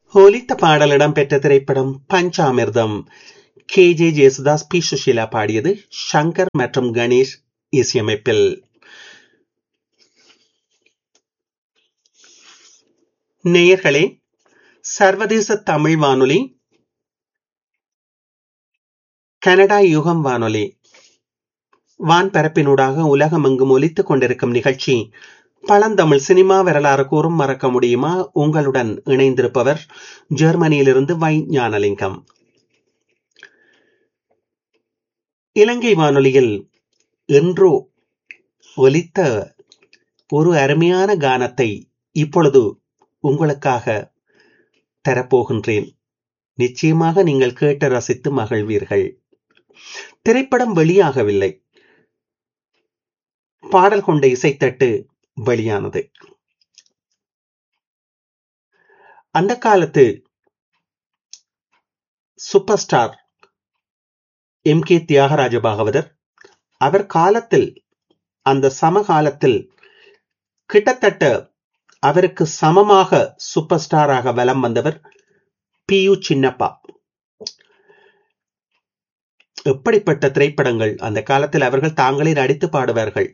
ஒலித்த பாடல் இடம்பெற்ற திரைப்படம் Panchamirtham K J Jesudas P Susheela பாடியது சங்கர் மற்றும் கணேஷ் இசையமைப்பில் நேயர்களே சர்வதேச தமிழ் வானொலி கனடா யுகம் வானொலி வான்பரப்பினூடாக உலகமெங்கும் ஒலித்துக் கொண்டிருக்கும் நிகழ்ச்சி பழந்தமிழ் சினிமா வரலாறு கூறும் மறக்க முடியுமா உங்களுடன் இணைந்திருப்பவர் ஜெர்மனியிலிருந்து வை ஞானலிங்கம் இலங்கை வானொலியில் என்றோ ஒலித்த ஒரு அருமையான கானத்தை இப்பொழுது உங்களுக்காக தரப்போகின்றேன் நிச்சயமாக நீங்கள் கேட்டு ரசித்து மகிழ்வீர்கள் திரைப்படம் வெளியாகவில்லை பாடல் கொண்ட இசைத்தட்டு வெளியானது அந்த காலத்து super star M K Thyagaraja Bhagavathar அவர் காலத்தில் அந்த சமகாலத்தில் கிட்டத்தட்ட அவருக்கு சமமாக சூப்பர் ஸ்டாராக வலம் வந்தவர் பி யு சின்னப்பா எப்படிப்பட்ட திரைப்படங்கள் அந்த காலத்தில் அவர்கள் தாங்களே நடித்து பாடுவார்கள்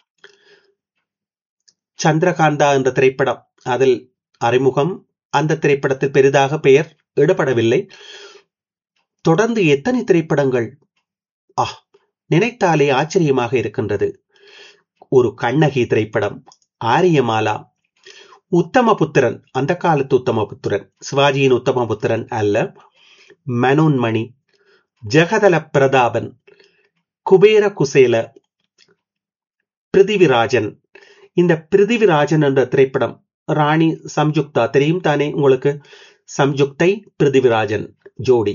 சந்திரகாந்தா என்ற திரைப்படம் அதில் அறிமுகம் அந்த திரைப்படத்தில் பெரிதாக பெயர் இடப்படவில்லை தொடர்ந்து எத்தனை திரைப்படங்கள் ஆ நினைத்தாலே ஆச்சரியமாக இருக்கின்றது ஒரு கண்ணகி திரைப்படம் ஆரியமாலா உத்தமபுத்திரன் அந்த காலத்து உத்தமபுத்திரன் சிவாஜியின் உத்தமபுத்திரன் அல்ல மனோன்மணி ஜெகதல பிரதாபன் குபேர குசேல பிருதிவிராஜன் இந்த பிருதிவிராஜன் என்ற திரைப்படம் ராணி சம்யுக்தா தெரியும் தானே உங்களுக்கு சம்யுக்தை பிருதிவிராஜன் ஜோடி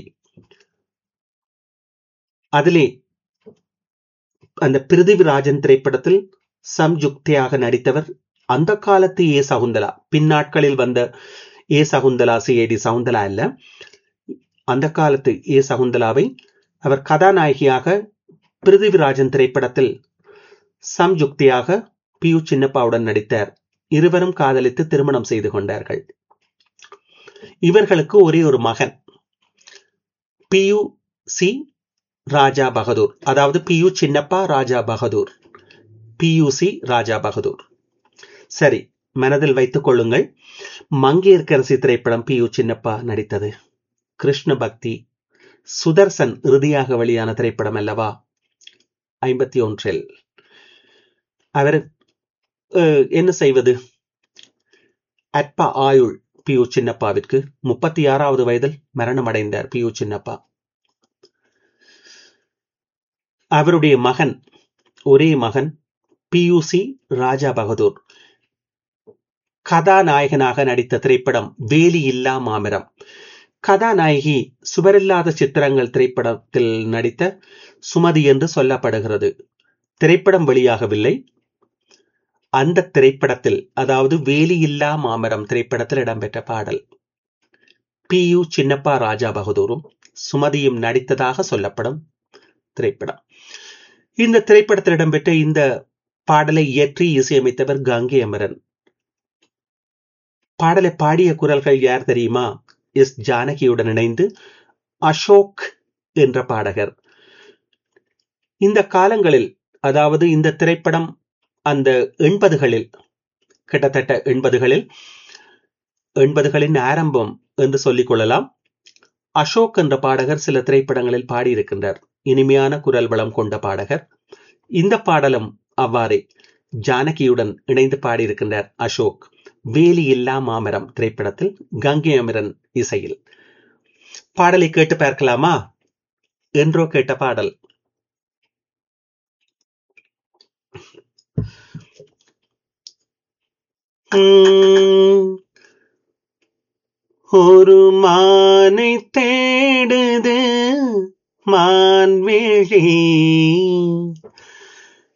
அதிலே அந்த பிருதிவிராஜன் திரைப்படத்தில் சம்யுக்தியாக நடித்தவர் அந்த காலத்து ஏ சகுந்தலா பின்னாட்களில் வந்த ஏ சகுந்தலா சிஐடி சகுந்தலா அல்ல அந்த காலத்து ஏ சகுந்தலாவை அவர் கதாநாயகியாக பிருதிவிராஜன் திரைப்படத்தில் சம்யுக்தியாக பி யு சின்னப்பாவுடன் நடித்தார் இருவரும் காதலித்து திருமணம் செய்து கொண்டார்கள் இவர்களுக்கு ஒரே ஒரு மகன் P U C Raja Bahadur அதாவது P U Chinnappa Raja Bahadur P U C Raja Bahadur சரி மனதில் வைத்துக் கொள்ளுங்கள் மங்கையர்கரசி திரைப்படம் பி யு சின்னப்பா நடித்தது கிருஷ்ண பக்தி சுதர்சன் இறுதியாக வெளியான திரைப்படம் அல்லவா ஐம்பத்தி ஒன்றில் அவர் என்ன செய்வது அற்ப ஆயுள் பி யு சின்னப்பாவிற்கு முப்பத்தி ஆறாவது வயதில் மரணம் அடைந்தார் பி யு சின்னப்பா அவருடைய மகன் ஒரே மகன் P U C Raja Bahadur கதாநாயகனாக நடித்த திரைப்படம் வேலி இல்லா மாமரம் கதாநாயகி சுவரில்லாத சித்திரங்கள் திரைப்படத்தில் நடித்த சுமதி என்று சொல்லப்படுகிறது திரைப்படம் வெளியாகவில்லை அந்த திரைப்படத்தில் அதாவது வேலியில்லா மாமரம் திரைப்படத்தில் இடம்பெற்ற பாடல் பி யு சின்னப்பா ராஜா பகதூரும் சுமதியும் நடித்ததாக சொல்லப்படும் திரைப்படம் இந்த திரைப்படத்தில் இடம்பெற்ற இந்த பாடலை இயற்றி இசையமைத்தவர் கங்கை அமரன் பாடலை பாடிய குரல்கள் யார் தெரியுமா எஸ் ஜானகியுடன் இணைந்து அசோக் என்ற பாடகர் இந்த காலங்களில் அதாவது இந்த திரைப்படம் அந்த எண்பதுகளில் கிட்டத்தட்ட எண்பதுகளில் எண்பதுகளின் ஆரம்பம் என்று சொல்லிக் கொள்ளலாம் அசோக் என்ற பாடகர் சில திரைப்படங்களில் பாடியிருக்கின்றார் இனிமையான குரல் வளம் கொண்ட பாடகர் இந்த பாடலும் அவ்வாறே ஜானகியுடன் இணைந்து பாடியிருக்கின்றார் அசோக் வேலி இல்லா மாமரம் திரைப்படத்தில் கங்கை அமரன் இசையில் பாடலை கேட்டு பார்க்கலாமா என்றோ கேட்ட பாடல் ஒரு மானை தேடுது மான்வேழி